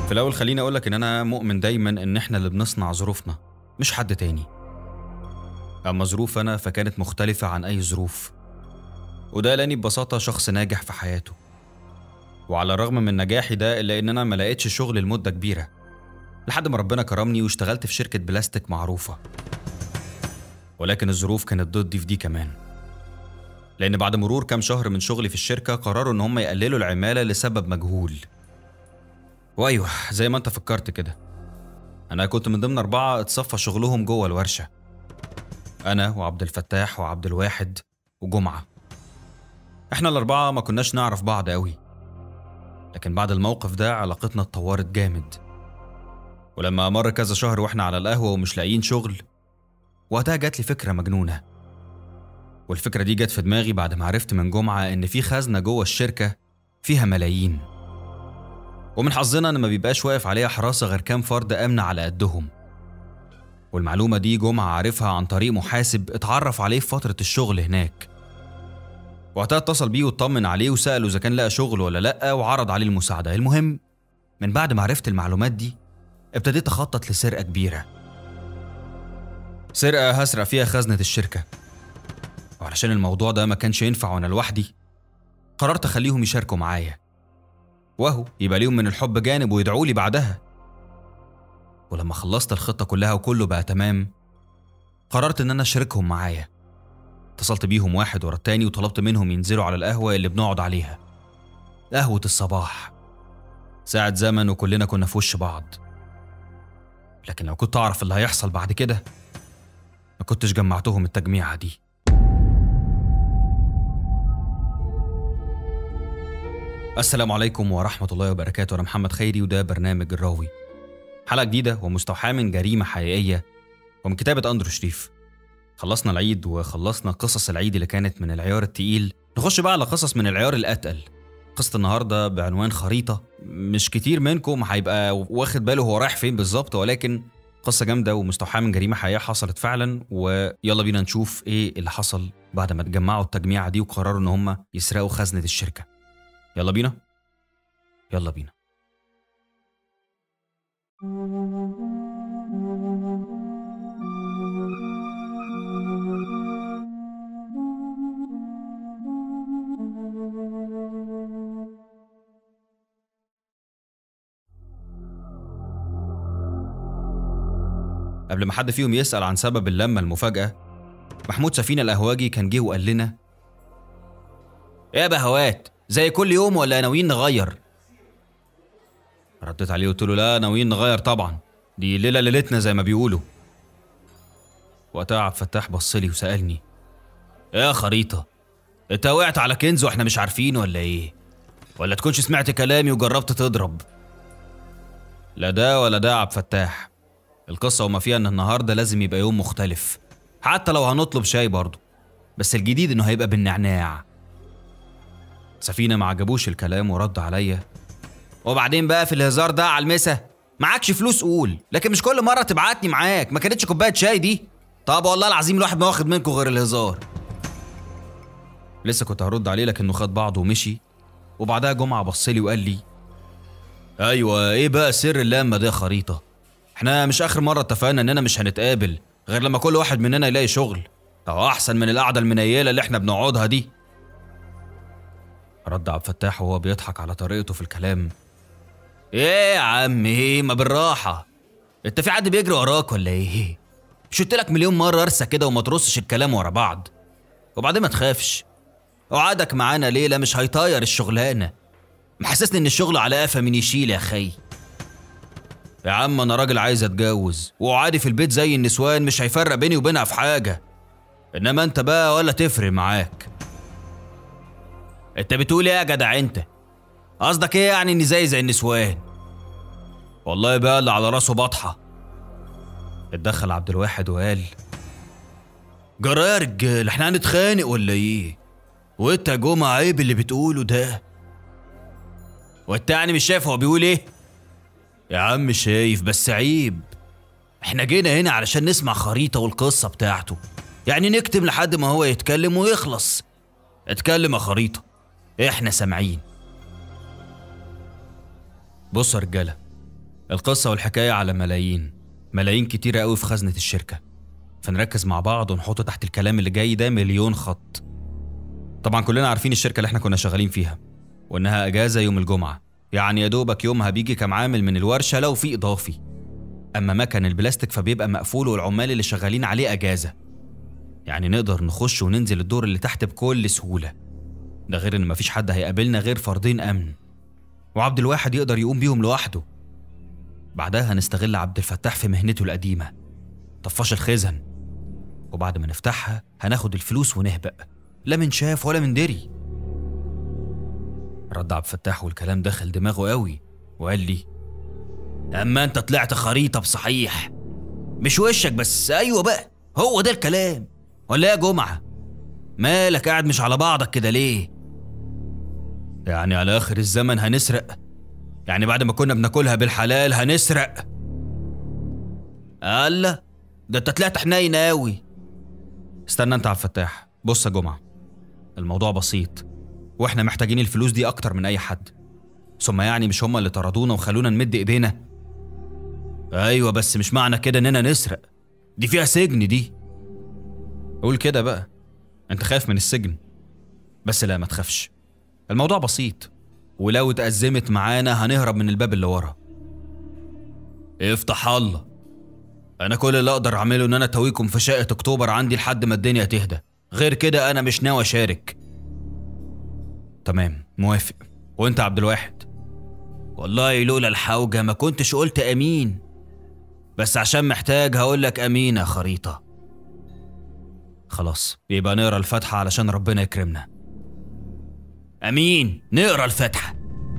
في الأول خليني أقولك إن أنا مؤمن دايما إن إحنا اللي بنصنع ظروفنا مش حد تاني أما ظروف أنا فكانت مختلفة عن أي ظروف وده لاني ببساطة شخص ناجح في حياته وعلى الرغم من نجاحي ده إلا إن أنا ما لقيتش شغل لمدة كبيرة لحد ما ربنا كرمني واشتغلت في شركة بلاستيك معروفة ولكن الظروف كانت ضدي في دي كمان لأن بعد مرور كام شهر من شغلي في الشركة قرروا إن هم يقللوا العمالة لسبب مجهول وأيوه زي ما أنت فكرت كده أنا كنت من ضمن أربعة اتصفى شغلهم جوه الورشة أنا وعبد الفتاح وعبد الواحد وجمعة إحنا الأربعة ما كناش نعرف بعض أوي لكن بعد الموقف ده علاقتنا اتطورت جامد ولما مر كذا شهر واحنا على القهوة ومش لاقيين شغل وقتها جات لي فكرة مجنونة والفكرة دي جت في دماغي بعد ما عرفت من جمعة إن في خزنة جوه الشركة فيها ملايين ومن حظنا إن ما بيبقاش واقف عليها حراسة غير كام فرد أمن على قدهم والمعلومة دي جمعة عارفها عن طريق محاسب اتعرف عليه في فترة الشغل هناك وقتها اتصل بيه واطمن عليه وسأله إذا كان لقى شغل ولا لأ وعرض عليه المساعدة المهم من بعد ما عرفت المعلومات دي ابتديت أخطط لسرقة كبيرة سرقة هسرق فيها خزنة الشركة وعلشان الموضوع ده ما كانش ينفع وأنا لوحدي قررت أخليهم يشاركوا معايا وهو يبقى ليهم من الحب جانب ويدعوا لي بعدها ولما خلصت الخطة كلها وكله بقى تمام قررت إن أنا أشاركهم معايا اتصلت بيهم واحد ورا التاني وطلبت منهم ينزلوا على القهوة اللي بنقعد عليها قهوة الصباح ساعة زمن وكلنا كنا في وش بعض لكن لو كنت أعرف اللي هيحصل بعد كده ما كنتش جمعتهم التجميعة دي السلام عليكم ورحمة الله وبركاته أنا محمد خيري وده برنامج الراوي حلقة جديدة ومستوحاة من جريمة حقيقية ومن كتابة أندرو شريف خلصنا العيد وخلصنا قصص العيد اللي كانت من العيار التقيل نخش بقى على قصص من العيار الأتقل قصة النهاردة بعنوان خريطة مش كتير منكم هيبقى واخد باله هو رايح فين بالظبط ولكن قصة جامدة ومستوحاة من جريمة حقيقية حصلت فعلا ويلا بينا نشوف ايه اللي حصل بعد ما اتجمعوا التجميعة دي وقرروا ان هم يسرقوا خزنة الشركة يلا بينا يلا بينا قبل ما حد فيهم يسأل عن سبب اللمة المفاجأة محمود سفينة القهواجي كان جه وقال لنا ايه يا بهوات زي كل يوم ولا ناويين نغير رديت عليه قلت له لا ناويين نغير طبعا دي ليلة ليلتنا زي ما بيقولوا وقتها عبد الفتاح بص لي وسألني ايه يا خريطة انت وقعت على كنز واحنا مش عارفين ولا ايه ولا تكونش سمعت كلامي وجربت تضرب لا ده ولا ده يا عبد الفتاح القصة وما فيها إن النهاردة لازم يبقى يوم مختلف حتى لو هنطلب شاي برضه بس الجديد إنه هيبقى بالنعناع سفينة ما عجبوش الكلام ورد عليا وبعدين بقى في الهزار ده على المسا معكش فلوس قول لكن مش كل مرة تبعتني معاك ما كانتش كوباية شاي دي طب والله العظيم الواحد ما واخد منكم غير الهزار لسه كنت هرد عليه لكنه خد بعضه ومشي وبعدها جمعة بصلي وقال لي ايوه ايه بقى سر اللمة ده يا خريطة احنا مش اخر مره اتفقنا اننا مش هنتقابل غير لما كل واحد مننا يلاقي شغل او احسن من القعده المنيله اللي احنا بنقعدها دي رد عبد الفتاح وهو بيضحك على طريقته في الكلام ايه يا عم ايه ما بالراحه انت في حد بيجري وراك ولا ايه مش قلت لك مليون مره ارسى كده وما ترصش الكلام ورا بعض وبعدين ما تخافش وعدك معانا ليله مش هيطير الشغلانه محسسني ان الشغل على قفا من يشيل يا خي يا عم انا راجل عايز اتجوز وعادي في البيت زي النسوان مش هيفرق بيني وبينها في حاجه انما انت بقى ولا تفرق معاك انت بتقول ايه يا جدع انت قصدك ايه يعني اني زي زي النسوان والله بقى اللي على راسه بطحه اتدخل عبد الواحد وقال جرى يا رجال احنا هنتخانق ولا ايه وانت يا جمعه عيب اللي بتقوله ده وانت يعني مش شايف هو بيقول ايه يا عم شايف بس عيب احنا جينا هنا علشان نسمع خريطة والقصة بتاعته يعني نكتب لحد ما هو يتكلم ويخلص اتكلم يا خريطة احنا سامعين بص يا رجالة القصة والحكاية على ملايين ملايين كتيرة قوي في خزنة الشركة فنركز مع بعض ونحط تحت الكلام اللي جاي ده مليون خط طبعا كلنا عارفين الشركة اللي احنا كنا شغالين فيها وإنها أجازة يوم الجمعة يعني يا دوبك يومها بيجي كام عامل من الورشة لو في إضافي أما مكن البلاستيك فبيبقى مقفول والعمال اللي شغالين عليه أجازة يعني نقدر نخش وننزل الدور اللي تحت بكل سهولة ده غير إن مفيش حد هيقابلنا غير فردين أمن وعبد الواحد يقدر يقوم بيهم لوحده بعدها هنستغل عبد الفتاح في مهنته القديمة طفاش الخزن وبعد ما نفتحها هناخد الفلوس ونهبق لا من شاف ولا من دري رد عبد الفتاح والكلام دخل دماغه قوي وقال لي اما انت طلعت خريطه بصحيح مش وشك بس ايوه بقى هو ده الكلام ولا يا جمعه مالك قاعد مش على بعضك كده ليه يعني على اخر الزمن هنسرق يعني بعد ما كنا بناكلها بالحلال هنسرق الله ده انت طلعت حنين قوي استنى انت عبد الفتاح بص يا جمعه الموضوع بسيط واحنا محتاجين الفلوس دي اكتر من اي حد ثم يعني مش هما اللي طردونا وخلونا نمد ايدينا ايوه بس مش معنى كده اننا نسرق دي فيها سجن دي قول كده بقى انت خايف من السجن بس لا ما تخافش الموضوع بسيط ولو اتأزمت معانا هنهرب من الباب اللي ورا افتح الله انا كل اللي اقدر اعمله ان انا تويكم في شقه اكتوبر عندي لحد ما الدنيا تهدى غير كده انا مش ناوي اشارك تمام موافق وانت عبد الواحد والله لولا الحوجة ما كنتش قلت أمين بس عشان محتاج هقول لك أمين يا خريطة خلاص يبقى نقرا الفاتحة علشان ربنا يكرمنا أمين نقرا الفاتحة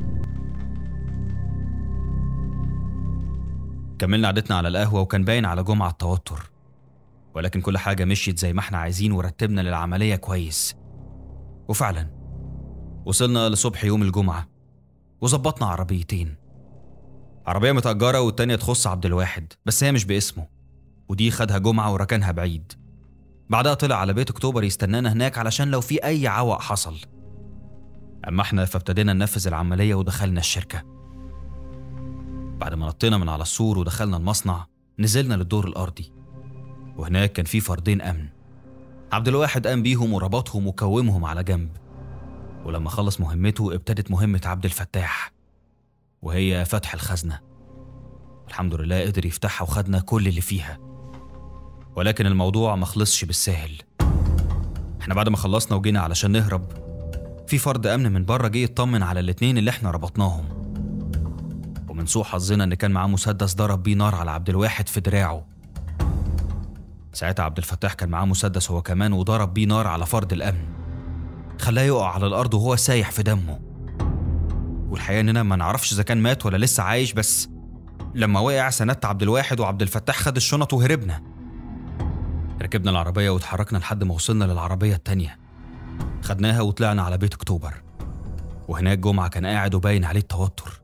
كملنا عدتنا على القهوة وكان باين على جمعة التوتر ولكن كل حاجة مشيت زي ما احنا عايزين ورتبنا للعملية كويس وفعلا وصلنا لصبح يوم الجمعة وظبطنا عربيتين عربية متأجرة والتانية تخص عبد الواحد بس هي مش باسمه ودي خدها جمعة وركنها بعيد بعدها طلع على بيت أكتوبر يستنانا هناك علشان لو في أي عوق حصل أما احنا فابتدينا ننفذ العملية ودخلنا الشركة بعد ما نطينا من على السور ودخلنا المصنع نزلنا للدور الأرضي وهناك كان في فردين أمن عبد الواحد قام بيهم وربطهم وكومهم على جنب ولما خلص مهمته ابتدت مهمة عبد الفتاح وهي فتح الخزنة الحمد لله قدر يفتحها وخدنا كل اللي فيها ولكن الموضوع ما خلصش بالساهل احنا بعد ما خلصنا وجينا علشان نهرب في فرد امن من بره جه يطمن على الاتنين اللي احنا ربطناهم ومن سوء حظنا ان كان معاه مسدس ضرب بيه نار على عبد الواحد في دراعه ساعتها عبد الفتاح كان معاه مسدس هو كمان وضرب بيه نار على فرد الامن خلاه يقع على الارض وهو سايح في دمه والحقيقه اننا ما نعرفش اذا كان مات ولا لسه عايش بس لما وقع سندت عبد الواحد وعبد الفتاح خد الشنط وهربنا ركبنا العربيه واتحركنا لحد ما وصلنا للعربيه التانيه خدناها وطلعنا على بيت اكتوبر وهناك جمعه كان قاعد وباين عليه التوتر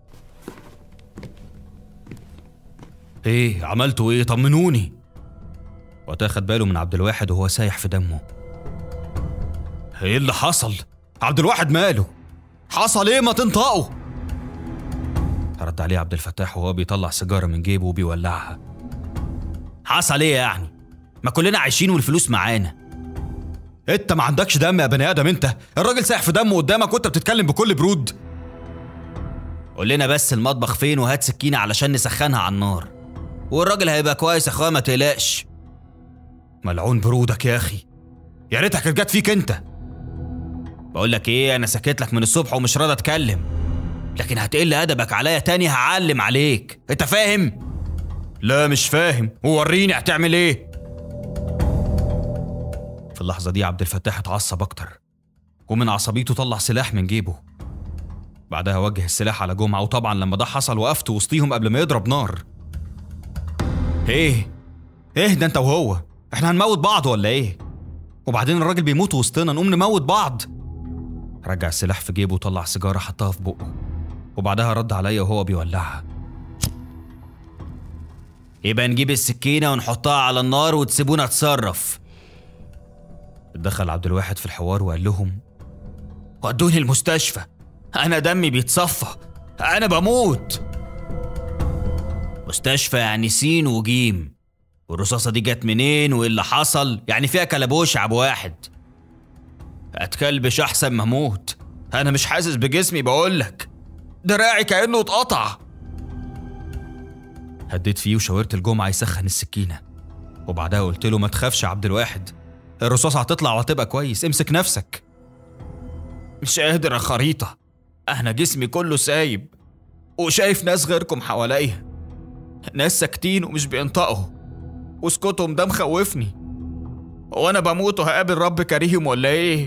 ايه عملتوا ايه طمنوني وقتها خد باله من عبد الواحد وهو سايح في دمه ايه اللي حصل عبد الواحد ماله حصل ايه ما تنطقوا رد عليه عبد الفتاح وهو بيطلع سيجاره من جيبه وبيولعها حصل ايه يعني ما كلنا عايشين والفلوس معانا انت ما عندكش دم يا بني ادم انت الراجل سايح في دمه قدامك وانت بتتكلم بكل برود قول لنا بس المطبخ فين وهات سكينه علشان نسخنها على النار والراجل هيبقى كويس يا اخويا ما تقلقش ملعون برودك يا اخي يا ريتها كانت جت فيك انت بقول لك ايه انا سكت لك من الصبح ومش راضي اتكلم لكن هتقل ادبك عليا تاني هعلم عليك انت فاهم لا مش فاهم ووريني هتعمل ايه في اللحظه دي عبد الفتاح اتعصب اكتر ومن عصبيته طلع سلاح من جيبه بعدها وجه السلاح على جمعه وطبعا لما ده حصل وقفت وسطيهم قبل ما يضرب نار ايه ايه ده انت وهو احنا هنموت بعض ولا ايه وبعدين الراجل بيموت وسطنا نقوم نموت بعض رجع السلاح في جيبه وطلع سيجاره حطها في بقه وبعدها رد عليا وهو بيولعها يبقى نجيب السكينه ونحطها على النار وتسيبونا اتصرف اتدخل عبد الواحد في الحوار وقال لهم ودوني المستشفى انا دمي بيتصفى انا بموت مستشفى يعني سين وجيم والرصاصة دي جت منين وايه اللي حصل يعني فيها كلبوش يا ابو واحد اتكلبش احسن ما اموت انا مش حاسس بجسمي بقولك دراعي كانه اتقطع هديت فيه وشاورت الجمعة يسخن السكينة وبعدها قلت له ما تخافش يا عبد الواحد الرصاصة هتطلع وهتبقى كويس امسك نفسك مش قادر يا خريطة أنا جسمي كله سايب وشايف ناس غيركم حواليا ناس ساكتين ومش بينطقوا وسكوتهم ده مخوفني هو أنا بموت وهقابل رب كريم ولا إيه؟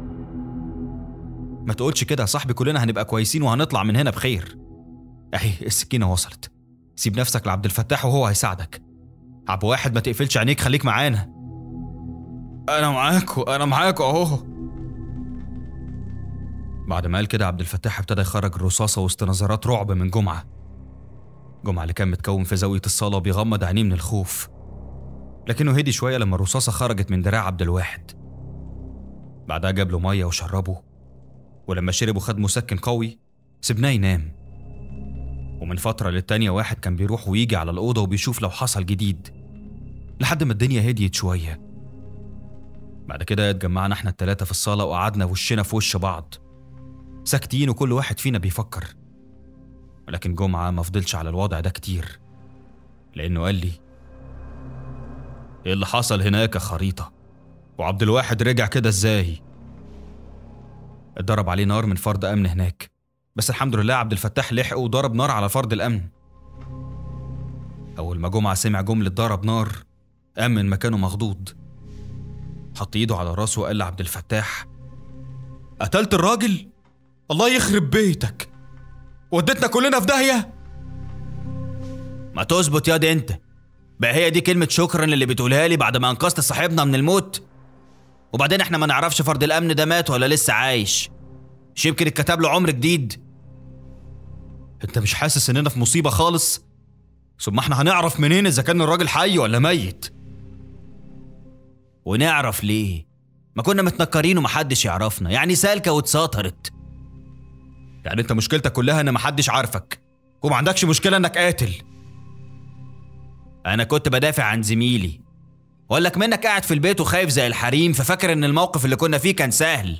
ما تقولش كده يا صاحبي كلنا هنبقى كويسين وهنطلع من هنا بخير أهي السكينة وصلت سيب نفسك لعبد الفتاح وهو هيساعدك عبد واحد ما تقفلش عينيك خليك معانا أنا معاكو أنا معاكو أهو بعد ما قال كده عبد الفتاح ابتدى يخرج الرصاصة وسط نظرات رعب من جمعة جمعة اللي كان متكون في زاوية الصالة وبيغمض عينيه من الخوف لكنه هدي شوية لما الرصاصة خرجت من دراع عبد الواحد بعدها جاب له مية وشربه ولما شرب وخد مسكن قوي سبناه ينام ومن فترة للتانية واحد كان بيروح ويجي على الأوضة وبيشوف لو حصل جديد لحد ما الدنيا هديت شوية بعد كده اتجمعنا احنا التلاتة في الصالة وقعدنا وشنا في وش بعض ساكتين وكل واحد فينا بيفكر ولكن جمعة ما فضلش على الوضع ده كتير لأنه قال لي ايه اللي حصل هناك يا خريطة وعبد الواحد رجع كده ازاي اتضرب عليه نار من فرد أمن هناك بس الحمد لله عبد الفتاح لحق وضرب نار على فرد الأمن أول ما جمعة سمع جملة ضرب نار قام من مكانه مخضوض حط ايده على راسه وقال لعبد الفتاح قتلت الراجل الله يخرب بيتك وديتنا كلنا في داهيه ما تظبط ياض انت بقى هي دي كلمة شكرا اللي بتقولها لي بعد ما انقذت صاحبنا من الموت وبعدين احنا ما نعرفش فرد الامن ده مات ولا لسه عايش مش يمكن اتكتب له عمر جديد انت مش حاسس اننا في مصيبة خالص ثم احنا هنعرف منين اذا كان الراجل حي ولا ميت ونعرف ليه ما كنا متنكرين ومحدش يعرفنا يعني سالكة واتساطرت يعني انت مشكلتك كلها ان محدش عارفك وما عندكش مشكلة انك قاتل انا كنت بدافع عن زميلي وقال لك منك قاعد في البيت وخايف زي الحريم ففاكر ان الموقف اللي كنا فيه كان سهل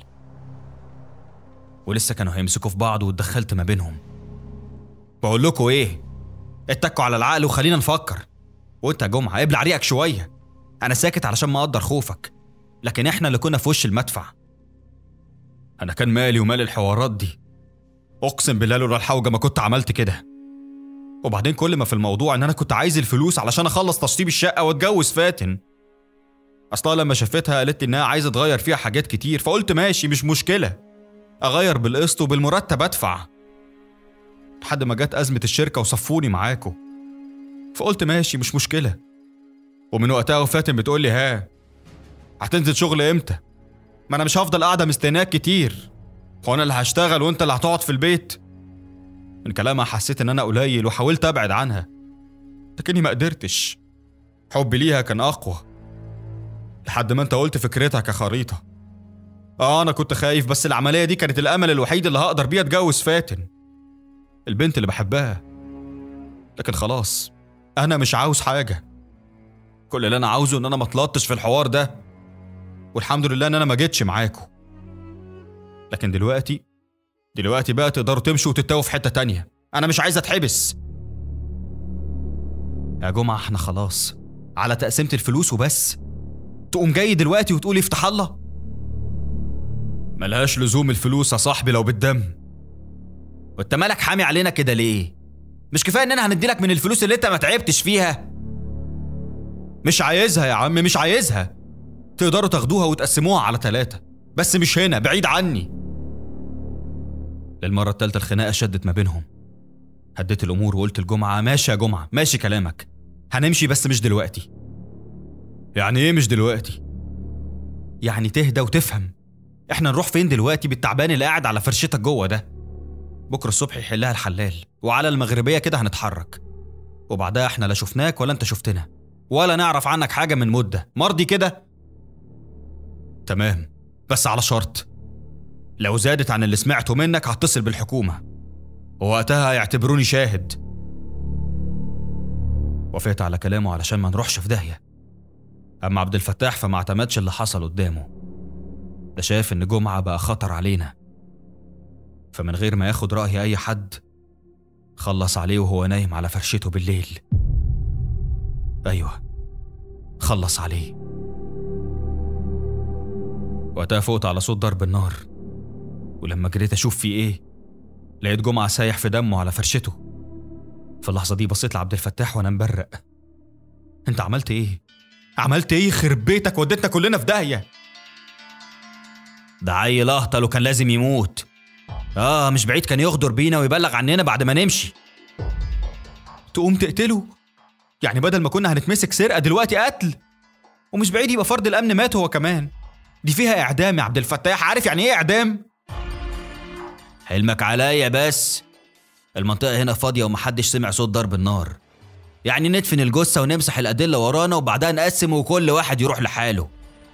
ولسه كانوا هيمسكوا في بعض واتدخلت ما بينهم بقول لكم ايه اتكوا على العقل وخلينا نفكر وانت يا جمعه ابلع ريقك شويه انا ساكت علشان ما اقدر خوفك لكن احنا اللي كنا في وش المدفع انا كان مالي ومال الحوارات دي اقسم بالله لولا الحوجه ما كنت عملت كده وبعدين كل ما في الموضوع ان انا كنت عايز الفلوس علشان اخلص تشطيب الشقه واتجوز فاتن اصلا لما شافتها قالت لي انها عايزه تغير فيها حاجات كتير فقلت ماشي مش مشكله اغير بالقسط وبالمرتب ادفع لحد ما جت ازمه الشركه وصفوني معاكم فقلت ماشي مش مشكله ومن وقتها وفاتن بتقول لي ها هتنزل شغل امتى ما انا مش هفضل قاعده مستناك كتير هو انا اللي هشتغل وانت اللي هتقعد في البيت من كلامها حسيت ان انا قليل وحاولت ابعد عنها لكني ما قدرتش حبي ليها كان اقوى لحد ما انت قلت فكرتك يا خريطه اه انا كنت خايف بس العمليه دي كانت الامل الوحيد اللي هقدر بيه اتجوز فاتن البنت اللي بحبها لكن خلاص انا مش عاوز حاجه كل اللي انا عاوزه ان انا ما طلعتش في الحوار ده والحمد لله ان انا ما جيتش معاكم لكن دلوقتي دلوقتي بقى تقدروا تمشوا وتتوه في حته تانية انا مش عايز اتحبس يا جمعه احنا خلاص على تقسيمه الفلوس وبس تقوم جاي دلوقتي وتقول افتح الله ملهاش لزوم الفلوس يا صاحبي لو بالدم وانت مالك حامي علينا كده ليه مش كفايه اننا هنديلك من الفلوس اللي انت ما تعبتش فيها مش عايزها يا عم مش عايزها تقدروا تاخدوها وتقسموها على ثلاثة بس مش هنا بعيد عني للمرة التالتة الخناقة شدت ما بينهم هديت الأمور وقلت الجمعة ماشي يا جمعة ماشي كلامك هنمشي بس مش دلوقتي يعني ايه مش دلوقتي يعني تهدى وتفهم احنا نروح فين دلوقتي بالتعبان اللي قاعد على فرشتك جوه ده بكرة الصبح يحلها الحلال وعلى المغربية كده هنتحرك وبعدها احنا لا شفناك ولا انت شفتنا ولا نعرف عنك حاجة من مدة مرضي كده تمام بس على شرط لو زادت عن اللي سمعته منك هتصل بالحكومة ووقتها هيعتبروني شاهد وافقت على كلامه علشان ما نروحش في داهية أما عبد الفتاح فما اعتمدش اللي حصل قدامه ده شاف إن جمعة بقى خطر علينا فمن غير ما ياخد رأي أي حد خلص عليه وهو نايم على فرشته بالليل أيوه خلص عليه وقتها فقت على صوت ضرب النار ولما جريت أشوف في إيه لقيت جمعة سايح في دمه على فرشته في اللحظة دي بصيت لعبد الفتاح وأنا مبرق أنت عملت إيه؟ عملت إيه يخرب بيتك وديتنا كلنا في داهية ده عيل أهطل وكان لازم يموت آه مش بعيد كان يغدر بينا ويبلغ عننا بعد ما نمشي تقوم تقتله؟ يعني بدل ما كنا هنتمسك سرقة دلوقتي قتل ومش بعيد يبقى فرد الأمن مات هو كمان دي فيها إعدام يا عبد الفتاح عارف يعني إيه إعدام؟ حلمك عليا بس المنطقة هنا فاضية ومحدش سمع صوت ضرب النار يعني ندفن الجثة ونمسح الأدلة ورانا وبعدها نقسم وكل واحد يروح لحاله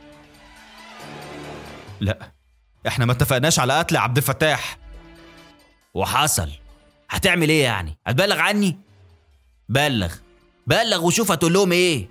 لا احنا ما اتفقناش على قتل عبد الفتاح وحصل هتعمل ايه يعني هتبلغ عني بلغ بلغ وشوف هتقول لهم ايه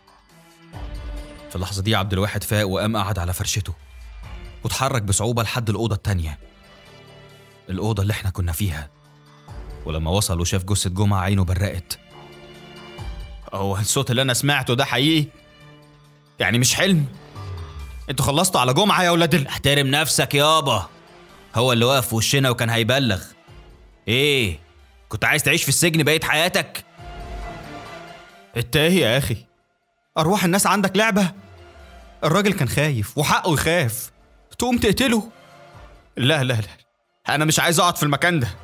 في اللحظة دي عبد الواحد فاق وقام قعد على فرشته واتحرك بصعوبة لحد الأوضة التانية الأوضة اللي احنا كنا فيها ولما وصل وشاف جثة جمعة عينه برقت هو الصوت اللي أنا سمعته ده حقيقي؟ يعني مش حلم؟ انتوا خلصتوا على جمعة يا ولاد ال... احترم نفسك يابا هو اللي واقف في وشنا وكان هيبلغ ايه كنت عايز تعيش في السجن بقية حياتك انت ايه يا اخي ارواح الناس عندك لعبة الراجل كان خايف وحقه يخاف تقوم تقتله لا لا لا انا مش عايز اقعد في المكان ده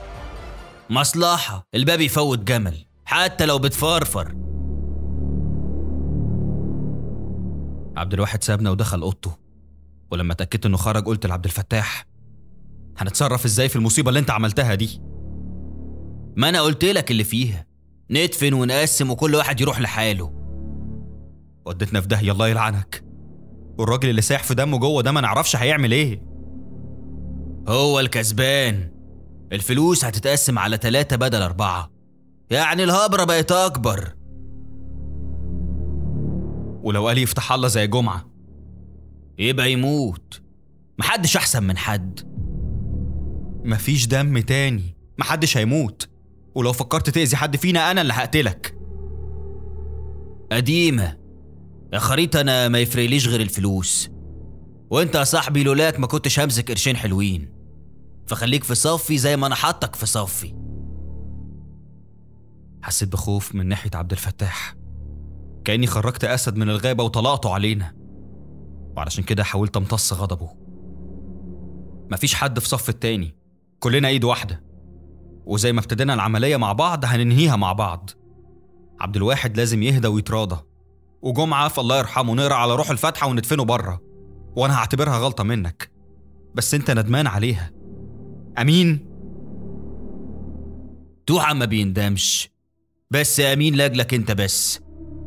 مصلحة الباب يفوت جمل حتى لو بتفرفر عبد الواحد سابنا ودخل اوضته ولما اتاكدت انه خرج قلت لعبد الفتاح هنتصرف ازاي في المصيبه اللي انت عملتها دي ما انا قلت لك اللي فيها ندفن ونقسم وكل واحد يروح لحاله ودتنا في داهيه الله يلعنك والراجل اللي سايح في دمه جوه ده ما نعرفش هيعمل ايه هو الكسبان الفلوس هتتقسم على ثلاثة بدل أربعة يعني الهبرة بقت أكبر ولو قال يفتح الله زي جمعة يبقى يموت محدش أحسن من حد مفيش دم تاني محدش هيموت ولو فكرت تأذي حد فينا أنا اللي هقتلك قديمة يا خريطة أنا ما يفرقليش غير الفلوس وانت يا صاحبي لولاك ما كنتش همسك قرشين حلوين فخليك في صفي زي ما انا حاطك في صفي حسيت بخوف من ناحية عبد الفتاح كأني خرجت أسد من الغابة وطلقته علينا وعلشان كده حاولت أمتص غضبه مفيش حد في صف التاني كلنا إيد واحدة وزي ما ابتدينا العملية مع بعض هننهيها مع بعض عبد الواحد لازم يهدى ويتراضى وجمعة في الله يرحمه نقرا على روح الفاتحة وندفنه بره وأنا هعتبرها غلطة منك بس أنت ندمان عليها أمين توحى ما بيندمش بس أمين لاجلك أنت بس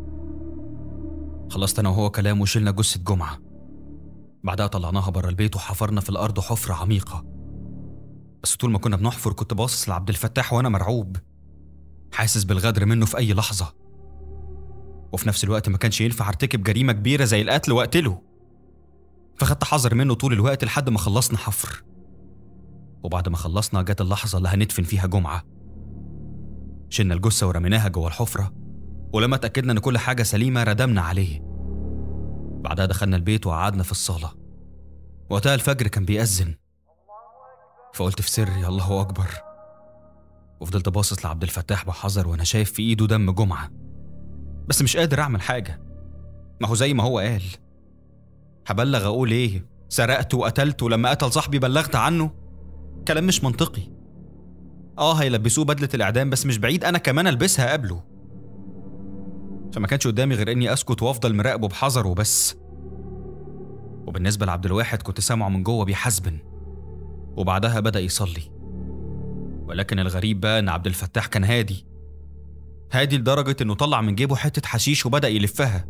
خلصت أنا وهو كلام وشلنا جثة جمعة بعدها طلعناها بره البيت وحفرنا في الأرض حفرة عميقة بس طول ما كنا بنحفر كنت باصص لعبد الفتاح وأنا مرعوب حاسس بالغدر منه في أي لحظة وفي نفس الوقت ما كانش ينفع ارتكب جريمة كبيرة زي القتل وأقتله فخدت حذر منه طول الوقت لحد ما خلصنا حفر وبعد ما خلصنا جت اللحظة اللي هندفن فيها جمعة شلنا الجثة ورميناها جوه الحفرة ولما اتأكدنا إن كل حاجة سليمة ردمنا عليه بعدها دخلنا البيت وقعدنا في الصالة وقتها الفجر كان بيأذن فقلت في سري الله أكبر وفضلت باصص لعبد الفتاح بحذر وأنا شايف في إيده دم جمعة بس مش قادر أعمل حاجة ما هو زي ما هو قال هبلغ أقول إيه سرقت وقتلت ولما قتل صاحبي بلغت عنه كلام مش منطقي اه هيلبسوه بدلة الإعدام بس مش بعيد أنا كمان ألبسها قبله فما كانش قدامي غير إني أسكت وأفضل مراقبه بحذر وبس وبالنسبة لعبد الواحد كنت سامعه من جوه بيحزبن وبعدها بدأ يصلي ولكن الغريب بقى إن عبد الفتاح كان هادي هادي لدرجة إنه طلع من جيبه حتة حشيش وبدأ يلفها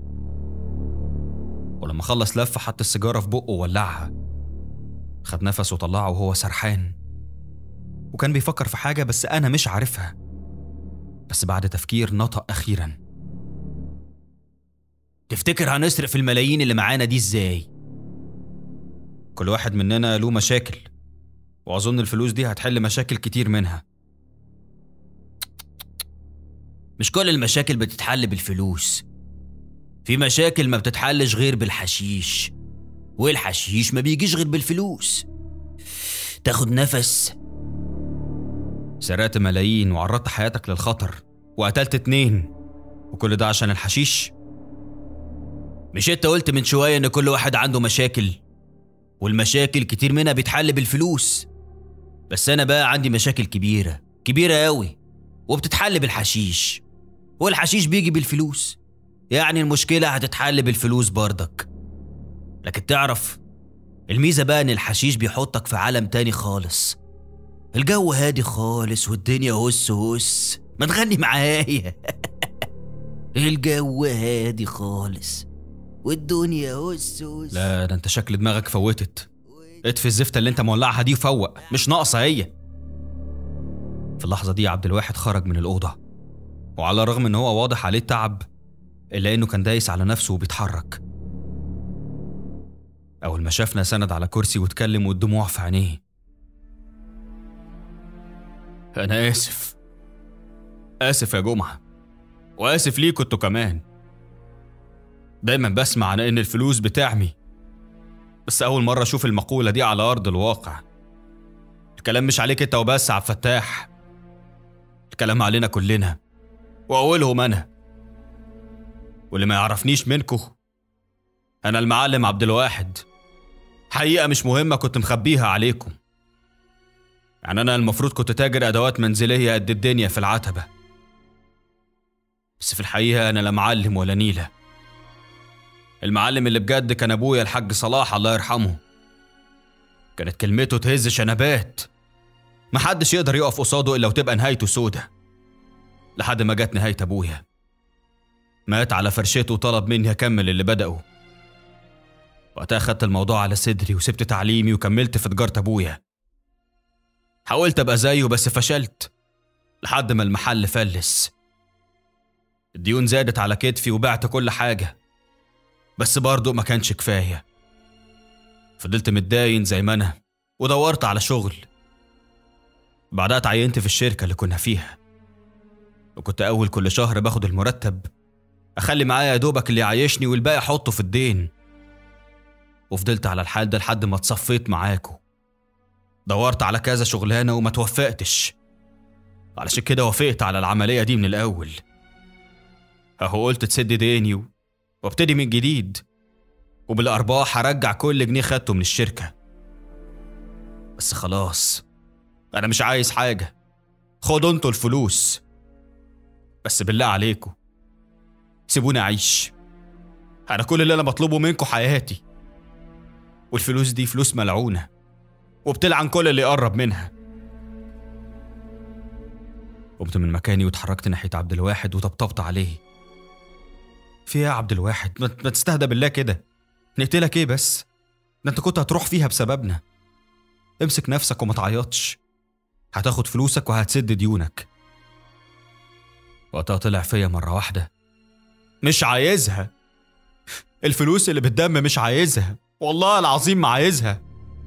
ولما خلص لف حط السيجارة في بقه وولعها خد نفس وطلعه وهو سرحان وكان بيفكر في حاجة بس أنا مش عارفها بس بعد تفكير نطق أخيرا تفتكر هنصرف في الملايين اللي معانا دي ازاي كل واحد مننا له مشاكل وأظن الفلوس دي هتحل مشاكل كتير منها مش كل المشاكل بتتحل بالفلوس في مشاكل ما بتتحلش غير بالحشيش والحشيش ما بيجيش غير بالفلوس تاخد نفس سرقت ملايين وعرضت حياتك للخطر وقتلت اتنين وكل ده عشان الحشيش مش انت قلت من شوية ان كل واحد عنده مشاكل والمشاكل كتير منها بيتحل بالفلوس بس انا بقى عندي مشاكل كبيرة كبيرة قوي وبتتحل بالحشيش والحشيش بيجي بالفلوس يعني المشكلة هتتحل بالفلوس برضك لكن تعرف الميزة بقى ان الحشيش بيحطك في عالم تاني خالص الجو هادي خالص والدنيا هس هس ما تغني معايا الجو هادي خالص والدنيا هس هس لا ده انت شكل دماغك فوتت اطفي الزفتة اللي انت مولعها دي وفوق مش ناقصة هي في اللحظة دي عبد الواحد خرج من الأوضة وعلى الرغم ان هو واضح عليه التعب إلا إنه كان دايس على نفسه وبيتحرك أول ما شافنا سند على كرسي واتكلم والدموع في عينيه أنا آسف آسف يا جمعة وآسف ليكوا انتوا كمان دايما بسمع عن إن الفلوس بتعمي بس أول مرة أشوف المقولة دي على أرض الواقع الكلام مش عليك أنت وبس يا عبد الفتاح الكلام علينا كلنا وأولهم أنا واللي ما يعرفنيش منكو أنا المعلم عبد الواحد حقيقة مش مهمة كنت مخبيها عليكم يعني أنا المفروض كنت تاجر أدوات منزلية قد الدنيا في العتبة بس في الحقيقة أنا لا معلم ولا نيلة المعلم اللي بجد كان أبويا الحاج صلاح الله يرحمه كانت كلمته تهز شنبات محدش يقدر يقف قصاده إلا وتبقى نهايته سودة لحد ما جت نهاية أبويا مات على فرشته وطلب مني أكمل اللي بدأه وقتها خدت الموضوع على صدري وسبت تعليمي وكملت في تجارة أبويا حاولت أبقى زيه بس فشلت لحد ما المحل فلس الديون زادت على كتفي وبعت كل حاجة بس برضه ما كانش كفاية فضلت متداين زي ما أنا ودورت على شغل بعدها اتعينت في الشركة اللي كنا فيها وكنت أول كل شهر باخد المرتب أخلي معايا يا دوبك اللي يعيشني والباقي أحطه في الدين وفضلت على الحال ده لحد ما اتصفيت معاكو دورت على كذا شغلانة وما توفقتش علشان كده وافقت على العملية دي من الأول أهو قلت تسد ديني و- وابتدي من جديد وبالأرباح هرجع كل جنيه خدته من الشركة بس خلاص أنا مش عايز حاجة خدوا انتوا الفلوس بس بالله عليكم سيبوني أعيش أنا كل اللي أنا بطلبه منكم حياتي والفلوس دي فلوس ملعونة وبتلعن كل اللي يقرب منها قمت من مكاني واتحركت ناحية عبد الواحد وطبطبت عليه في ايه يا عبد الواحد ما ما تستهدى بالله كده نقتلك ايه بس ده انت كنت هتروح فيها بسببنا امسك نفسك وما تعيطش هتاخد فلوسك وهتسد ديونك وقتها طلع فيا مرة واحدة مش عايزها الفلوس اللي بالدم مش عايزها والله العظيم ما عايزها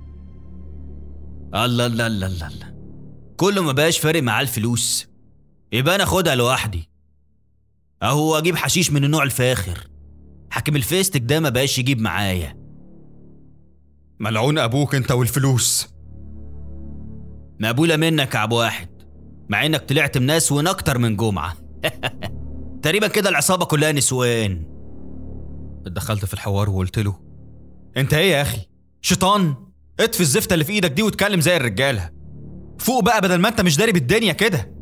الله الله الله الله الله كله ما بقاش فارق معاه الفلوس يبقى انا اخدها لوحدي اهو اجيب حشيش من النوع الفاخر حاكم الفيستك ده ما بقاش يجيب معايا ملعون ابوك انت والفلوس مقبولة منك يا عبد واحد مع انك طلعت من ناس وين اكتر من جمعة تقريبا كده العصابة كلها نسوان اتدخلت في الحوار وقلت له انت ايه يا اخي شيطان اطفي الزفته اللي في ايدك دي واتكلم زي الرجاله فوق بقى بدل ما انت مش داري بالدنيا كده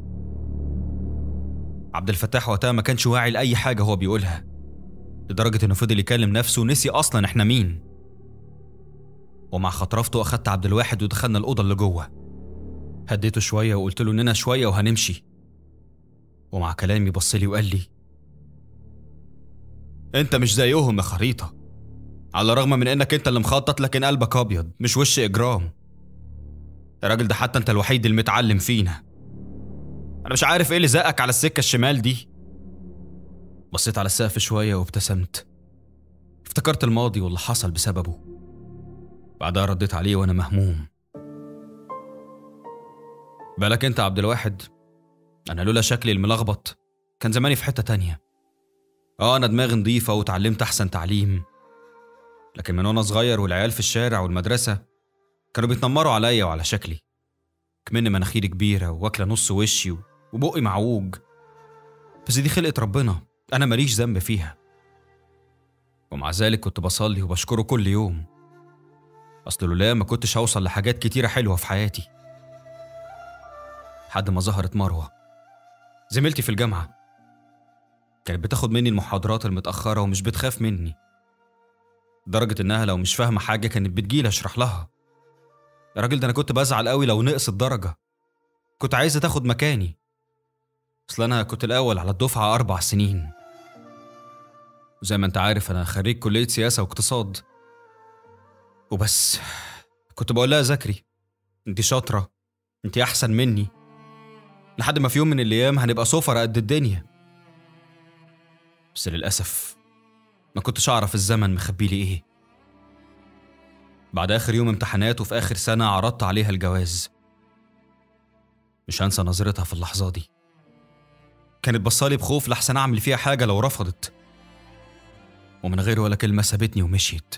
عبد الفتاح وقتها ما كانش واعي لاي حاجه هو بيقولها لدرجه انه فضل يكلم نفسه ونسي اصلا احنا مين ومع خطرفته اخدت عبد الواحد ودخلنا الاوضه اللي جوه هديته شويه وقلت له اننا شويه وهنمشي ومع كلامي بص لي وقال لي انت مش زيهم يا خريطه على الرغم من انك انت اللي مخطط لكن قلبك ابيض مش وش اجرام الراجل ده حتى انت الوحيد المتعلم فينا انا مش عارف ايه اللي زقك على السكه الشمال دي بصيت على السقف شويه وابتسمت افتكرت الماضي واللي حصل بسببه بعدها رديت عليه وانا مهموم بالك انت يا عبد الواحد انا لولا شكلي الملخبط كان زماني في حته تانية اه انا دماغي نظيفه وتعلمت احسن تعليم لكن من وانا صغير والعيال في الشارع والمدرسه كانوا بيتنمروا عليا وعلى شكلي كمان مناخيري كبيره واكله نص وشي وبقي معوج بس دي خلقه ربنا انا ماليش ذنب فيها ومع ذلك كنت بصلي وبشكره كل يوم اصل لولا ما كنتش هوصل لحاجات كتيره حلوه في حياتي لحد ما ظهرت مروه زميلتي في الجامعه كانت بتاخد مني المحاضرات المتاخره ومش بتخاف مني لدرجه انها لو مش فاهمه حاجه كانت بتجيلي اشرح لها يا راجل ده انا كنت بزعل قوي لو نقصت درجه كنت عايزه تاخد مكاني اصل انا كنت الاول على الدفعه اربع سنين وزي ما انت عارف انا خريج كليه سياسه واقتصاد وبس كنت بقول لها ذاكري انت شاطره انت احسن مني لحد ما في يوم من الايام هنبقى سفر قد الدنيا بس للاسف ما كنتش اعرف الزمن مخبي لي ايه بعد اخر يوم امتحانات وفي اخر سنه عرضت عليها الجواز مش هنسى نظرتها في اللحظه دي كانت بصالي بخوف لحسن اعمل فيها حاجه لو رفضت ومن غير ولا كلمه سابتني ومشيت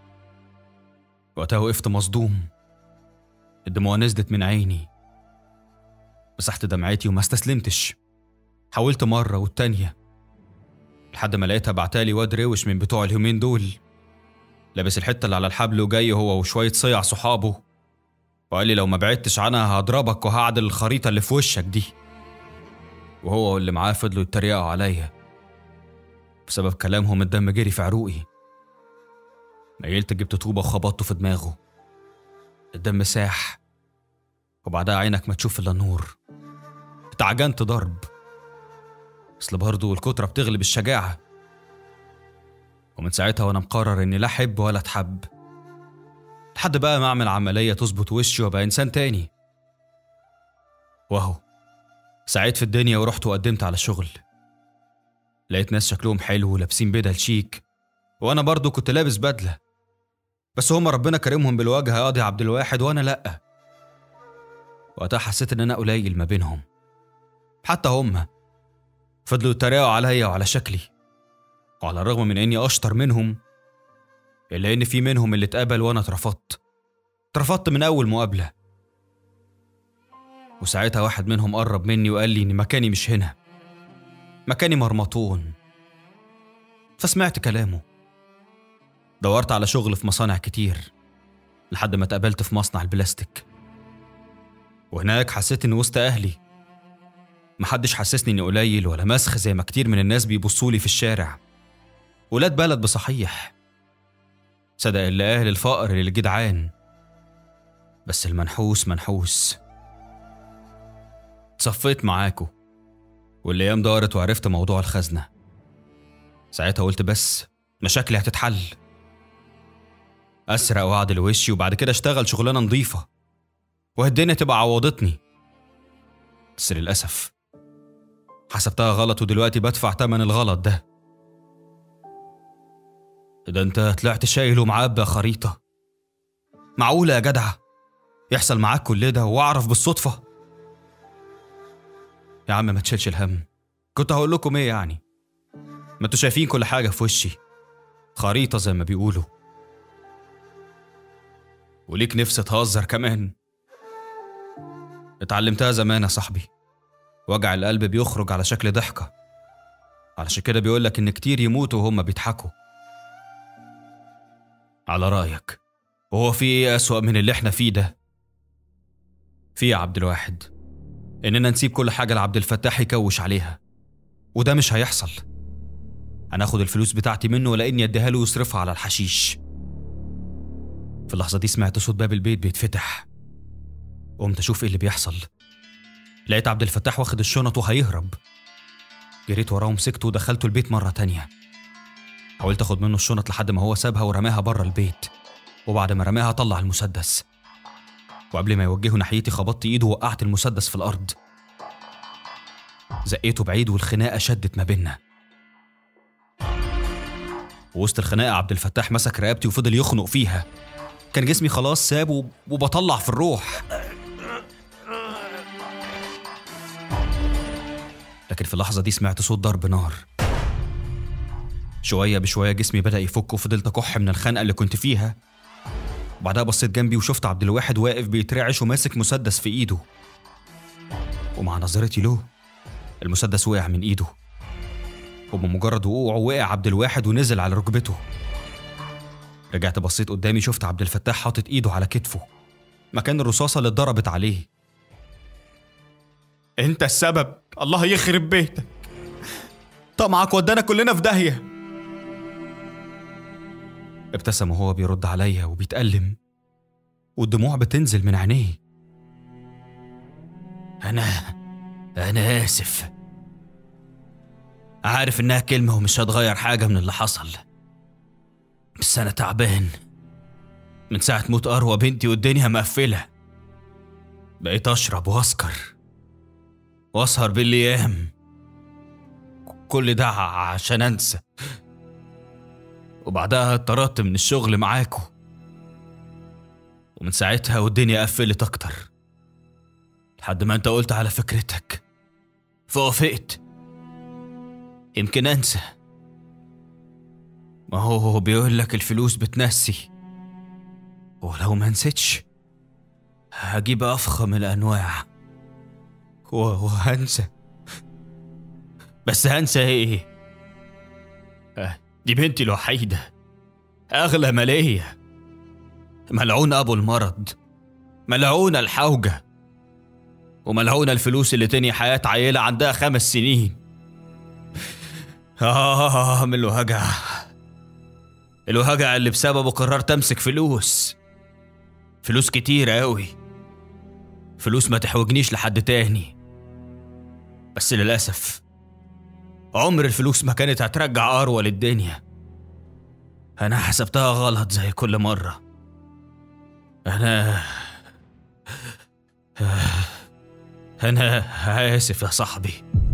وقتها وقفت مصدوم الدموع نزلت من عيني مسحت دمعتي وما استسلمتش حاولت مرة والتانية لحد ما لقيتها بعتالي واد روش من بتوع اليومين دول لابس الحتة اللي على الحبل وجاي هو وشوية صيع صحابه وقال لي لو ما بعدتش عنها هضربك وهعدل الخريطة اللي في وشك دي وهو واللي معاه فضلوا يتريقوا عليا بسبب كلامهم الدم جري في عروقي ميلت جبت طوبة وخبطته في دماغه الدم ساح وبعدها عينك ما تشوف إلا النور اتعجنت ضرب أصل برضه الكترة بتغلب الشجاعة ومن ساعتها وأنا مقرر إني لا أحب ولا أتحب لحد بقى ما أعمل عملية تظبط وشي وأبقى إنسان تاني وأهو سعيت في الدنيا ورحت وقدمت على شغل لقيت ناس شكلهم حلو ولابسين بدل شيك وأنا برضه كنت لابس بدلة بس هما ربنا كرمهم بالوجه يا قاضي عبد الواحد وأنا لأ وقتها حسيت إن أنا قليل ما بينهم حتى هما فضلوا يتريقوا عليا وعلى شكلي وعلى الرغم من إني أشطر منهم إلا إن في منهم اللي اتقبل وأنا اترفضت اترفضت من أول مقابلة وساعتها واحد منهم قرب مني وقال لي إن مكاني مش هنا مكاني مرمطون فسمعت كلامه دورت على شغل في مصانع كتير لحد ما اتقابلت في مصنع البلاستيك وهناك حسيت إن وسط أهلي محدش حسسني إني قليل ولا مسخ زي ما كتير من الناس بيبصولي في الشارع ولاد بلد بصحيح صدق اللي أهل الفقر للجدعان بس المنحوس منحوس صفيت معاكو والأيام دارت وعرفت موضوع الخزنة ساعتها قلت بس مشاكلي هتتحل أسرق وأعدل وشي وبعد كده أشتغل شغلانة نظيفة والدنيا تبقى عوضتني بس للأسف حسبتها غلط ودلوقتي بدفع تمن الغلط ده ده انت طلعت شايل ومعبى خريطة معقولة يا جدع يحصل معاك كل ده واعرف بالصدفة يا عم ما تشيلش الهم كنت هقول لكم ايه يعني ما انتوا شايفين كل حاجة في وشي خريطة زي ما بيقولوا وليك نفس تهزر كمان اتعلمتها زمان يا صاحبي وجع القلب بيخرج على شكل ضحكة علشان كده بيقولك إن كتير يموتوا وهم بيضحكوا على رأيك وهو في إيه أسوأ من اللي إحنا فيه ده؟ في يا عبد الواحد إننا نسيب كل حاجة لعبد الفتاح يكوش عليها وده مش هيحصل هناخد الفلوس بتاعتي منه ولاني اديها له يصرفها على الحشيش في اللحظة دي سمعت صوت باب البيت بيتفتح قمت أشوف إيه اللي بيحصل لقيت عبد الفتاح واخد الشنط وهيهرب جريت وراه ومسكته ودخلته البيت مرة تانية حاولت اخد منه الشنط لحد ما هو سابها ورماها بره البيت وبعد ما رماها طلع المسدس وقبل ما يوجهه ناحيتي خبطت ايده ووقعت المسدس في الارض زقيته بعيد والخناقة شدت ما بينا وسط الخناقة عبد الفتاح مسك رقبتي وفضل يخنق فيها كان جسمي خلاص ساب وب- وبطلع في الروح لكن في اللحظة دي سمعت صوت ضرب نار شوية بشوية جسمي بدأ يفك وفضلت أكح من الخنقة اللي كنت فيها وبعدها بصيت جنبي وشفت عبد الواحد واقف بيترعش وماسك مسدس في إيده ومع نظرتي له المسدس وقع من إيده وبمجرد وقوعه وقع عبد الواحد ونزل على ركبته رجعت بصيت قدامي شفت عبد الفتاح حاطط ايده على كتفه مكان الرصاصة اللي اتضربت عليه انت السبب الله يخرب بيتك طمعك ودانا كلنا في داهية ابتسم وهو بيرد عليا وبيتألم والدموع بتنزل من عينيه أنا أنا آسف عارف إنها كلمة ومش هتغير حاجة من اللي حصل بس أنا تعبان من ساعة موت أروى بنتي والدنيا مقفلة بقيت أشرب وأسكر وأسهر بالأيام كل ده ع- عشان أنسى وبعدها اتطردت من الشغل معاكو ومن ساعتها والدنيا قفلت أكتر لحد ما انت قلت على فكرتك فوافقت يمكن انسى ما هو هو بيقول لك الفلوس بتنسي ولو ما نسيتش هجيب افخم الانواع و- وهنسى بس هنسى ايه آه، دي بنتي الوحيدة أغلى ما ليا ملعون أبو المرض ملعون الحوجة وملعونة الفلوس اللي تنهي حياة عيلة عندها خمس سنين آه من الوجع الوجع اللي بسببه قررت أمسك فلوس فلوس كتير أوي فلوس ما تحوجنيش لحد تاني بس للأسف عمر الفلوس ما كانت هترجع أروى للدنيا أنا حسبتها غلط زي كل مرة أنا أنا آسف يا صاحبي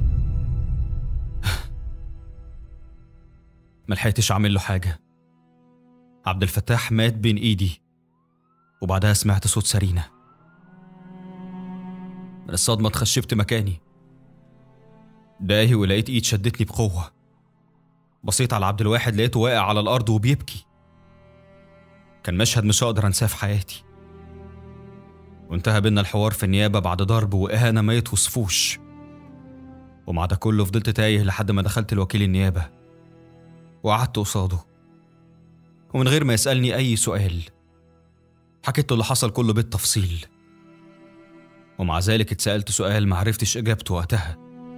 ملحقتش أعمل له حاجة عبد الفتاح مات بين إيدي وبعدها سمعت صوت سرينة من الصدمة اتخشبت مكاني داهي ولقيت إيد شدتني بقوة بصيت على عبد الواحد لقيته واقع على الأرض وبيبكي كان مشهد مش هقدر أنساه في حياتي وانتهى بينا الحوار في النيابة بعد ضرب وإهانة ما يتوصفوش ومع ده كله فضلت تايه لحد ما دخلت الوكيل النيابة وقعدت قصاده ومن غير ما يسألني أي سؤال حكيت له اللي حصل كله بالتفصيل ومع ذلك اتسألت سؤال معرفتش إجابته وقتها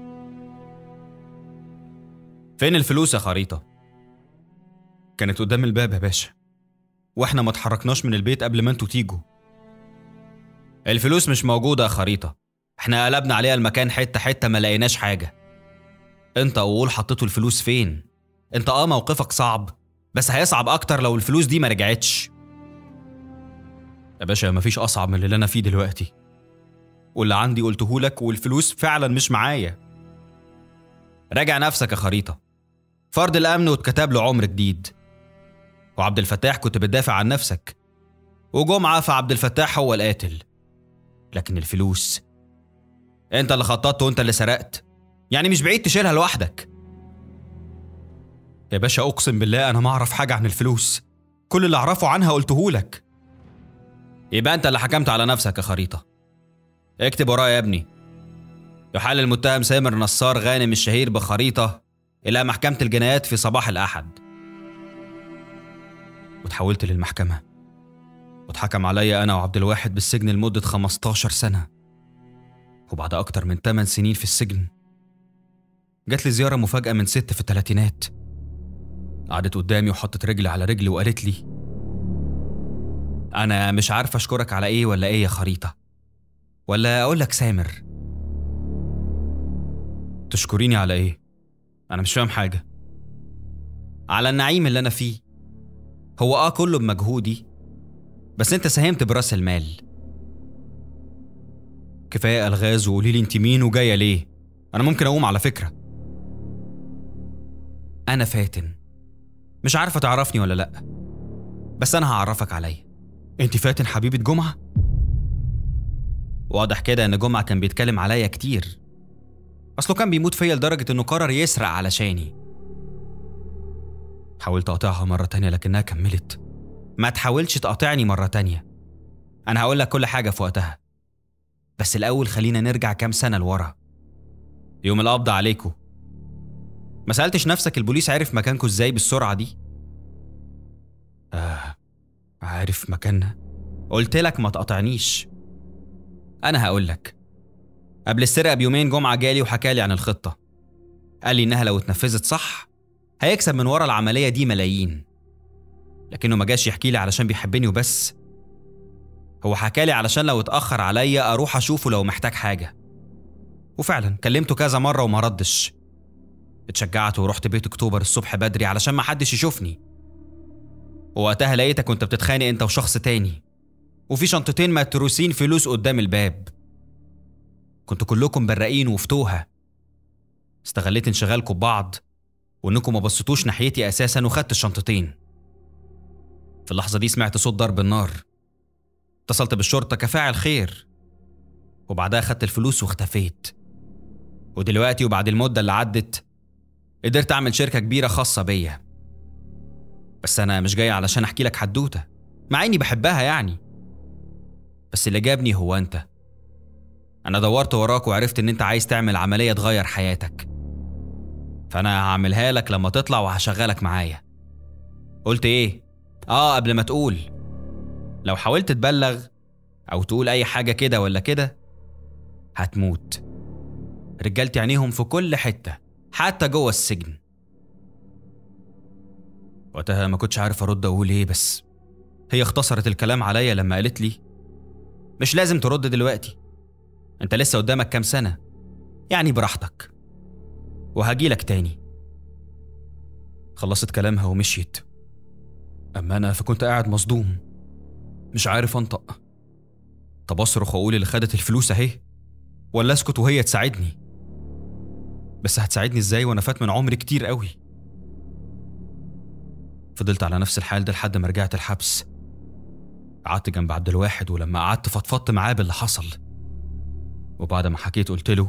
فين الفلوس يا خريطة؟ كانت قدام الباب يا باشا واحنا ما اتحركناش من البيت قبل ما انتوا تيجوا الفلوس مش موجودة يا خريطة احنا قلبنا عليها المكان حتة حتة ما لقيناش حاجة انت اقول حطيتوا الفلوس فين انت اه موقفك صعب بس هيصعب اكتر لو الفلوس دي ما رجعتش يا باشا مفيش اصعب من اللي انا فيه دلوقتي واللي عندي قلته لك والفلوس فعلا مش معايا راجع نفسك يا خريطة فرد الامن واتكتب له عمر جديد وعبد الفتاح كنت بتدافع عن نفسك وجمعة فعبد الفتاح هو القاتل لكن الفلوس انت اللي خططت وانت اللي سرقت يعني مش بعيد تشيلها لوحدك يا باشا اقسم بالله انا ما اعرف حاجه عن الفلوس كل اللي اعرفه عنها قلتهولك يبقى انت اللي حكمت على نفسك يا خريطه اكتب ورايا يا ابني يحال المتهم سامر نصار غانم الشهير بخريطه الى محكمه الجنايات في صباح الاحد وتحولت للمحكمه واتحكم عليا انا وعبد الواحد بالسجن لمده 15 سنه وبعد اكتر من 8 سنين في السجن جات لي زياره مفاجاه من ست في الثلاثينات قعدت قدامي وحطت رجل على رجلي وقالت لي أنا مش عارف أشكرك على إيه ولا إيه يا خريطة ولا أقول لك سامر تشكريني على إيه؟ أنا مش فاهم حاجة على النعيم اللي أنا فيه هو آه كله بمجهودي بس أنت ساهمت برأس المال كفاية ألغاز وقولي لي أنت مين وجاية ليه انا ممكن اقوم على فكره انا فاتن مش عارفه تعرفني ولا لا بس انا هعرفك عليا انت فاتن حبيبه جمعه واضح كده ان جمعه كان بيتكلم عليا كتير اصله كان بيموت فيا لدرجه انه قرر يسرق علشاني حاولت اقاطعها مره تانية لكنها كملت ما تحاولش تقاطعني مره تانية انا هقول لك كل حاجه في وقتها بس الاول خلينا نرجع كام سنه لورا يوم القبض عليكم ما سالتش نفسك البوليس عرف مكانكم ازاي بالسرعه دي آه عارف مكاننا قلت لك ما تقاطعنيش انا هقول لك قبل السرقه بيومين جمعه جالي وحكالي عن الخطه قال لي انها لو اتنفذت صح هيكسب من ورا العمليه دي ملايين لكنه ما جاش يحكي لي علشان بيحبني وبس هو حكالي علشان لو اتاخر عليا اروح اشوفه لو محتاج حاجه وفعلا كلمته كذا مره وما ردش اتشجعت ورحت بيت اكتوبر الصبح بدري علشان ما حدش يشوفني ووقتها لقيتك كنت بتتخانق انت وشخص تاني وفي شنطتين متروسين فلوس قدام الباب كنتوا كلكم براقين وفتوها استغليت انشغالكم ببعض وانكم ما بصيتوش ناحيتي اساسا وخدت الشنطتين في اللحظه دي سمعت صوت ضرب النار اتصلت بالشرطه كفاعل خير وبعدها خدت الفلوس واختفيت ودلوقتي وبعد المده اللي عدت قدرت اعمل شركه كبيره خاصه بيا بس انا مش جاي علشان احكي لك حدوته مع اني بحبها يعني بس اللي جابني هو انت انا دورت وراك وعرفت ان انت عايز تعمل عمليه تغير حياتك فانا هعملها لك لما تطلع وهشغلك معايا قلت ايه اه قبل ما تقول لو حاولت تبلغ او تقول اي حاجه كده ولا كده هتموت رجالتي عينيهم في كل حته حتى جوه السجن وقتها ما كنتش عارف ارد اقول ايه بس هي اختصرت الكلام عليا لما قالت لي مش لازم ترد دلوقتي انت لسه قدامك كام سنه يعني براحتك وهجيلك تاني خلصت كلامها ومشيت اما انا فكنت قاعد مصدوم مش عارف انطق طب اصرخ واقول اللي خدت الفلوس اهي ولا اسكت وهي تساعدني بس هتساعدني ازاي وانا فات من عمري كتير قوي فضلت على نفس الحال ده لحد ما رجعت الحبس قعدت جنب عبد الواحد ولما قعدت فضفضت معاه باللي حصل وبعد ما حكيت قلت له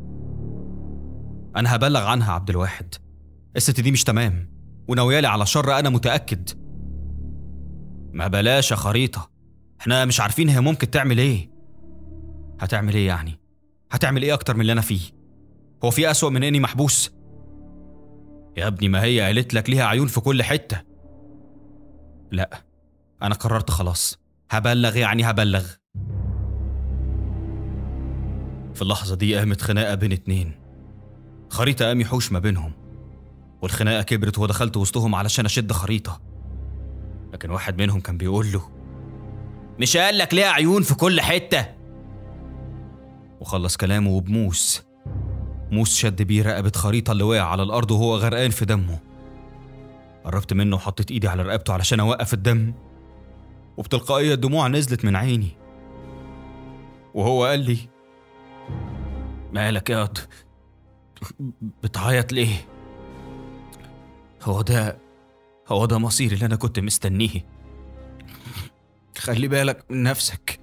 انا هبلغ عنها عبد الواحد الست دي مش تمام وناويالي على شر انا متاكد ما بلاش يا خريطه احنا مش عارفين هي ممكن تعمل ايه هتعمل ايه يعني هتعمل ايه اكتر من اللي انا فيه هو في اسوأ من اني محبوس يا ابني ما هي قالت لك ليها عيون في كل حته لا انا قررت خلاص هبلغ يعني هبلغ في اللحظه دي قامت خناقه بين اتنين خريطه قام يحوش ما بينهم والخناقه كبرت ودخلت وسطهم علشان اشد خريطه لكن واحد منهم كان بيقول له مش قال لك ليها عيون في كل حته وخلص كلامه وبموس موس شد بيه رقبة خريطة اللي وقع على الأرض وهو غرقان في دمه قربت منه وحطيت إيدي على رقبته علشان أوقف الدم وبتلقائية الدموع نزلت من عيني وهو قال لي مالك يا قط بتعيط ليه هو ده هو ده مصيري اللي أنا كنت مستنيه خلي بالك من نفسك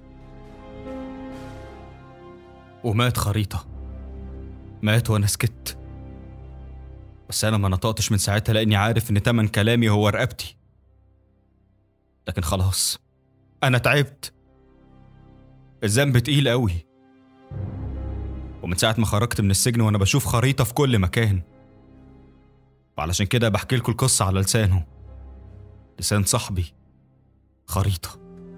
ومات خريطه مات وانا سكت بس انا ما نطقتش من ساعتها لاني عارف ان تمن كلامي هو رقبتي لكن خلاص انا تعبت الذنب تقيل قوي ومن ساعة ما خرجت من السجن وانا بشوف خريطة في كل مكان وعلشان كده بحكي لكم القصة على لسانه لسان صاحبي خريطة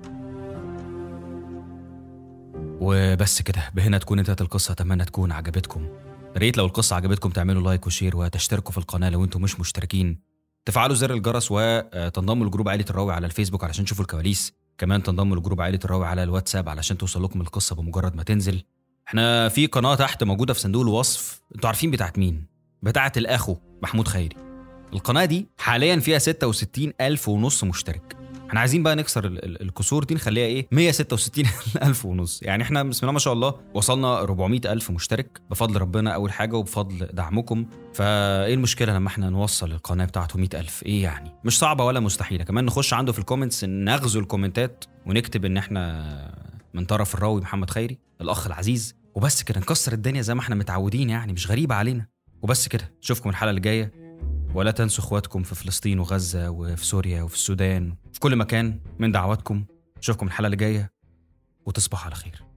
وبس كده بهنا تكون انتهت القصة أتمنى تكون عجبتكم يا ريت لو القصة عجبتكم تعملوا لايك وشير وتشتركوا في القناة لو انتم مش مشتركين تفعلوا زر الجرس وتنضموا لجروب عائلة الراوي على الفيسبوك علشان تشوفوا الكواليس كمان تنضموا لجروب عائلة الراوي على الواتساب علشان توصل لكم القصة بمجرد ما تنزل احنا في قناة تحت موجودة في صندوق الوصف انتوا عارفين بتاعت مين بتاعت الأخو محمود خيري القناة دي حاليا فيها 66 ألف ونص مشترك احنا عايزين بقى نكسر ال- ال- الكسور دي نخليها ايه 166 الف ونص يعني احنا بسم الله ما شاء الله وصلنا 400 الف مشترك بفضل ربنا اول حاجه وبفضل دعمكم فايه المشكله لما احنا نوصل القناه بتاعته 100 الف ايه يعني مش صعبه ولا مستحيله كمان نخش عنده في الكومنتس نغزو الكومنتات ونكتب ان احنا من طرف الراوي محمد خيري الاخ العزيز وبس كده نكسر الدنيا زي ما احنا متعودين يعني مش غريبه علينا وبس كده اشوفكم الحلقه الجايه ولا تنسوا اخواتكم في فلسطين وغزه وفي سوريا وفي السودان في كل مكان من دعواتكم اشوفكم الحلقه اللي جايه وتصبحوا على خير